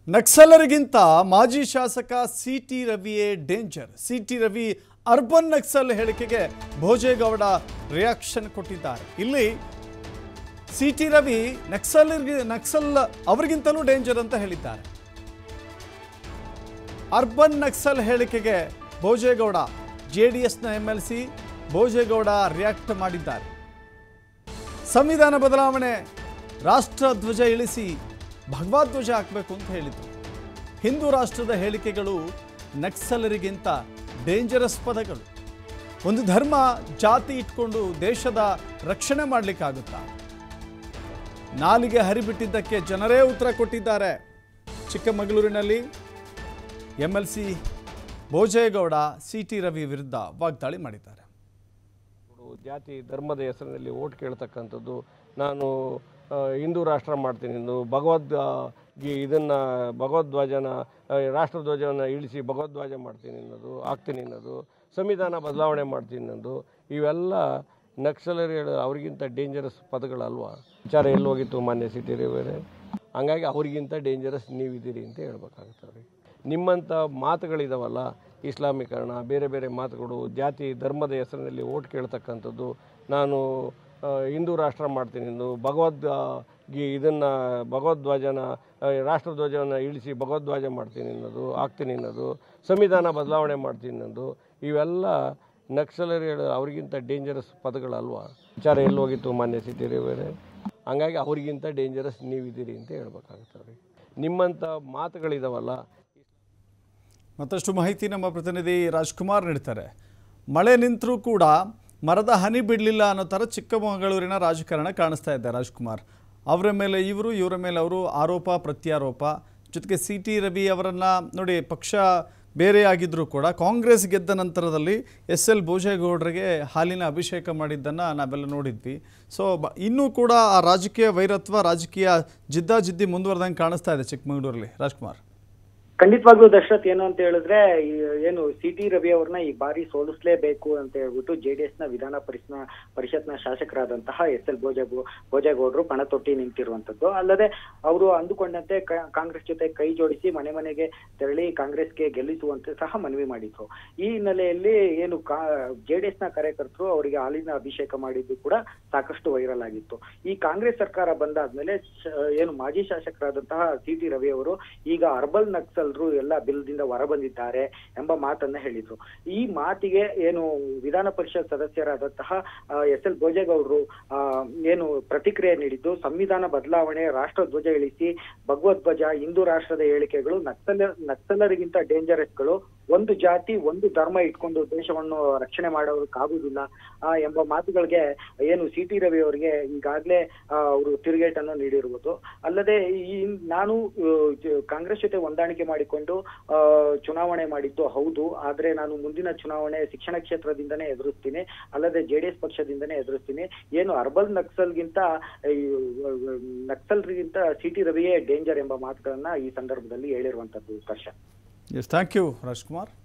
ನಕ್ಸಲರಿಗಿಂತ ಮಾಜಿ ಶಾಸಕ C T ರವಿಯೇ danger C T Ravi urban Naxal ಹೇಳಿಕೆಗೆ ಭೋಜೇಗೌಡ ರಿಯಾಕ್ಷನ್ ಕೊಟ್ಟಿದ್ದಾರೆ ಇಲ್ಲಿ ಸಿ ಟಿ ರವಿ ನಕ್ಸಲರಿಗೆ ನಕ್ಸಲ್ ಅವರಿಗಿಂತಲೂ ಡೇಂಜರ್ ಅಂತ ಹೇಳಿದ್ದಾರೆ ಅರ್ಬನ್ ನಕ್ಸಲ್ ಹೇಳಿಕೆಗೆ ಭೋಜೇಗೌಡ ಜೆ ಡಿ ಎಸ್ನ M L C Bhojegowda react ಮಾಡಿದ್ದಾರೆ ಸಂವಿಧಾನ ಬದಲಾವಣೆ ರಾಷ್ಟ್ರಧ್ವಜ ಇಳಿಸಿ ಭಗವಧ್ವಜ ಹಾಕಬೇಕು ಅಂತ ಹೇಳಿದರು ಹಿಂದೂ ರಾಷ್ಟ್ರದ ಹೇಳಿಕೆಗಳು ನಕ್ಸಲರಿಗಿಂತ ಡೇಂಜರಸ್ ಪದಗಳು ಒಂದು ಧರ್ಮ ಜಾತಿ ಇಟ್ಕೊಂಡು ದೇಶದ ರಕ್ಷಣೆ ಮಾಡಲಿಕ್ಕಾಗುತ್ತಾ ನಾಲಿಗೆ ಹರಿಬಿಟ್ಟಿದ್ದಕ್ಕೆ ಜನರೇ ಉತ್ತರ ಕೊಟ್ಟಿದ್ದಾರೆ ಚಿಕ್ಕಮಗಳೂರಿನಲ್ಲಿ M L C Bhojegowda C T Ravi ವಿರುದ್ಧ ವಾಗ್ದಾಳಿ ಮಾಡಿದ್ದಾರೆ ಅವರು ಜಾತಿ ಧರ್ಮದ ಹೆಸರಿನಲ್ಲಿ ಓಟ್ ಕೇಳ್ತಕ್ಕಂಥದ್ದು ನಾನು ಆ, ಹಿಂದೂ ರಾಷ್ಟ್ರ ಮಾಡ್ತೀನಿ ಎಂದು ಭಗವದ್ ಆ, ಗಿ- ಇದನ್ನ ಭಗವದ್ಧ್ವಜನ ಆ, ರಾಷ್ಟ್ರಧ್ವಜವನ್ನು ಇಳಿಸಿ ಭಗವದ್ಧ್ವಜ ಮಾಡ್ತೀನಿ ಅನ್ನೋದು ಆಗ್ತೀನಿ ಅನ್ನೋದು ಸಂವಿಧಾನ ಬದಲಾವಣೆ ಮಾಡ್ತೀನಿ ಅನ್ನೋದು ಇವೆಲ್ಲ ನಕ್ಸಲರಿಗಳು ಅವರಿಗಿಂತ ಡೇಂಜರಸ್ ಪದಗಳಲ್ವಾ ವಿಚಾರ ಎಲ್ಲಿ ಹೋಗಿತ್ತು ಮಾನ್ಯ ಸಿಟಿ ರವಿಯವರೇ ಹಂಗಾಗಿ ಅವರಿಗಿಂತ ಡೇಂಜರಸ್ ನೀವಿದ್ದೀರಿ ಅಂತ ಹೇಳ್ಬೇಕಾಗುತ್ತೆ ಅವ್ರಿಗೆ ನಿಮ್ಮಂಥ ಮಾತುಗಳಿದಾವಲ್ಲ ಇಸ್ಲಾಮೀಕರಣ ಬೇರೆ ಬೇರೆ ಮಾತುಗಳು ಜಾತಿ ಧರ್ಮದ ಹೆಸರಿನಲ್ಲಿ ಓಟ್ ಕೇಳ್ತಕ್ಕಂಥದ್ದು ನಾನು ಆ, ಹಿಂದೂ ರಾಷ್ಟ್ರ ಮಾಡ್ತೀನಿ ಎಂದು ಭಗವದ್ ಆ, ಗಿ ಇದನ್ನು ಭಗವದ್ಧ್ವಜನ ಆ, ರಾಷ್ಟ್ರಧ್ವಜವನ್ನು ಇಳಿಸಿ ಭಗವದ್ಧ್ವಜ ಮಾಡ್ತೀನಿ ಅನ್ನೋದು ಆಗ್ತೀನಿ ಅನ್ನೋದು ಸಂವಿಧಾನ ಬದಲಾವಣೆ ಮಾಡ್ತೀನಿ ಅನ್ನೋದು ಇವೆಲ್ಲ ನಕ್ಸಲರಿಗಳು ಅವರಿಗಿಂತ ಡೇಂಜರಸ್ ಪದಗಳಲ್ವಾ ವಿಚಾರ ಎಲ್ಲಿ ಹೋಗಿತ್ತು ಮಾನ್ಯ ಸಿಟಿ ರವಿಯವರೇ ಹಂಗಾಗಿ ಅವರಿಗಿಂತ ಡೇಂಜರಸ್ ನೀವಿದ್ದೀರಿ ಅಂತ ಹೇಳ್ಬೇಕಾಗುತ್ತೆ ಅವ್ರಿಗೆ ನಿಮ್ಮಂಥ ಮಾತುಗಳಿದಾವಲ್ಲ ಮತ್ತಷ್ಟು ಮಾಹಿತಿ ನಮ್ಮ ಪ್ರತಿನಿಧಿ ರಾಜ್ಕುಮಾರ್ ನೀಡ್ತಾರೆ ಮಳೆ ನಿಂತರೂ ಕೂಡ ಮರದ ಹನಿ ಬಿಡಲಿಲ್ಲ ಅನ್ನೋ ಥರ ಚಿಕ್ಕಮಗಳೂರಿನ ರಾಜಕಾರಣ ಕಾಣಿಸ್ತಾ ಇದೆ ರಾಜ್ಕುಮಾರ್ ಅವರ ಮೇಲೆ ಇವರು ಇವರ ಮೇಲೆ ಅವರು ಆರೋಪ ಪ್ರತ್ಯಾರೋಪ ಜೊತೆಗೆ ಸಿ ಟಿ ರವಿ ಅವರನ್ನು ನೋಡಿ ಪಕ್ಷ ಬೇರೆ ಆಗಿದ್ದರೂ ಕೂಡ ಕಾಂಗ್ರೆಸ್ ಗೆದ್ದ ನಂತರದಲ್ಲಿ ಎಸ್ ಎಲ್ ಭೋಜೇಗೌಡರಿಗೆ ಹಾಲಿನ ಅಭಿಷೇಕ ಮಾಡಿದ್ದನ್ನು ನಾವೆಲ್ಲ ನೋಡಿದ್ವಿ ಸೊ ಬ ಇನ್ನೂ ಕೂಡ ಆ ರಾಜಕೀಯ ವೈರತ್ವ ರಾಜಕೀಯ ಜಿದ್ದಾಜಿದ್ದಿ ಮುಂದುವರೆದಂಗೆ ಕಾಣಿಸ್ತಾ ಇದೆ ಚಿಕ್ಕಮಗಳೂರಲ್ಲಿ ರಾಜ್ಕುಮಾರ್ ಖಂಡಿತವಾಗ್ಲೂ ದಶರಥ್ ಏನು ಅಂತ ಹೇಳಿದ್ರೆ ಈ ಏನು ಸಿ ಟಿ ರವಿ ಅವ್ರನ್ನ ಈ ಬಾರಿ ಸೋಲಿಸ್ಲೇಬೇಕು ಅಂತ ಹೇಳ್ಬಿಟ್ಟು ಜೆಡಿಎಸ್ ನ ವಿಧಾನ ಪರಿಷತ್ನ ಪರಿಷತ್ನ ಶಾಸಕರಾದಂತಹ ಎಸ್ ಎಲ್ ಭೋಜ ಭೋಜೇಗೌಡರು ಪಣ ತೊಟ್ಟಿ ನಿಂತಿರುವಂತದ್ದು ಅಲ್ಲದೆ ಅವರು ಅಂದುಕೊಂಡಂತೆ ಕ- ಕಾಂಗ್ರೆಸ್ ಜೊತೆ ಕೈ ಜೋಡಿಸಿ ಮನೆ ಮನೆಗೆ ತೆರಳಿ ಕಾಂಗ್ರೆಸ್ಗೆ ಗೆಲ್ಲಿಸುವಂತೆ ಸಹ ಮನವಿ ಮಾಡಿದ್ರು ಈ ಹಿನ್ನೆಲೆಯಲ್ಲಿ ಏನು ಜೆಡಿಎಸ್ ನ ಕಾರ್ಯಕರ್ತರು ಅವರಿಗೆ ಹಾಲಿನ ಅಭಿಷೇಕ ಮಾಡಿದ್ದು ಕೂಡ ಸಾಕಷ್ಟು ವೈರಲ್ ಆಗಿತ್ತು ಈ ಕಾಂಗ್ರೆಸ್ ಸರ್ಕಾರ ಬಂದಾದ್ಮೇಲೆ ಶ- ಏನು ಮಾಜಿ ಶಾಸಕರಾದಂತಹ ಸಿ ಟಿ ರವಿ ಅವರು ಈಗ ಅರ್ಬಲ್ ನಕ್ಸಲ್ರು ಎಲ್ಲ ಬಿಲ್ದಿಂದ ಹೊರ ಬಂದಿದ್ದಾರೆ ಎಂಬ ಮಾತನ್ನ ಹೇಳಿದ್ರು ಈ ಮಾತಿಗೆ ಏನು ವಿಧಾನ ಪರಿಷತ್ ಸದಸ್ಯರಾದಂತಹ ಎಸ್ ಎಲ್ ಭೋಜೇಗೌಡರು ಆ, ಏನು ಪ್ರತಿಕ್ರಿಯೆ ನೀಡಿದ್ದು ಸಂವಿಧಾನ ಬದಲಾವಣೆ ರಾಷ್ಟ್ರಧ್ವಜ ಇಳಿಸಿ ಭಗವಧ್ವಜ ಹಿಂದೂ ರಾಷ್ಟ್ರದ ಹೇಳಿಕೆಗಳು ನಕ್ಸಲ ನಕ್ಸಲರಿಗಿಂತ ಡೇಂಜರಸ್ಗಳು ಒಂದು ಜಾತಿ ಒಂದು ಧರ್ಮ ಇಟ್ಕೊಂಡು ದೇಶವನ್ನು ರಕ್ಷಣೆ ಮಾಡೋದಕ್ಕಾಗುದಿಲ್ಲ ಆ, ಎಂಬ ಮಾತುಗಳಿಗೆ ಏನು ಸಿ ಟಿ ರವಿ ಅವರಿಗೆ ಈಗಾಗಲೇ ಅವರು ತಿರುಗೇಟನ್ನು ನೀಡಿರುವುದು ಅಲ್ಲದೆ ಈ ನಾನು ಆ, ಜ- ಕಾಂಗ್ರೆಸ್ ಜೊತೆ ಹೊಂದಾಣಿಕೆ ಮಾಡಿಕೊಂಡು ಆ, ಚುನಾವಣೆ ಮಾಡಿದ್ದು ಹೌದು ಆದ್ರೆ ನಾನು ಮುಂದಿನ ಚುನಾವಣೆ ಶಿಕ್ಷಣ ಕ್ಷೇತ್ರದಿಂದನೇ ಎದುರಿಸ್ತೀನಿ ಅಲ್ಲದೆ ಜೆಡಿಎಸ್ ಪಕ್ಷದಿಂದನೇ ಎದುರಿಸ್ತೀನಿ ಏನು ಅರ್ಬಲ್ ನಕ್ಸಲ್ಗಿಂತ ಈ, ನಕ್ಸಲ್ರಿಗಿಂತ ಸಿ ಟಿ ರವಿಯೇ ಡೇಂಜರ್ ಎಂಬ ಮಾತುಗಳನ್ನ ಈ ಸಂದರ್ಭದಲ್ಲಿ ಹೇಳಿರುವಂತದ್ದು Darshan yes thank you Rajkumar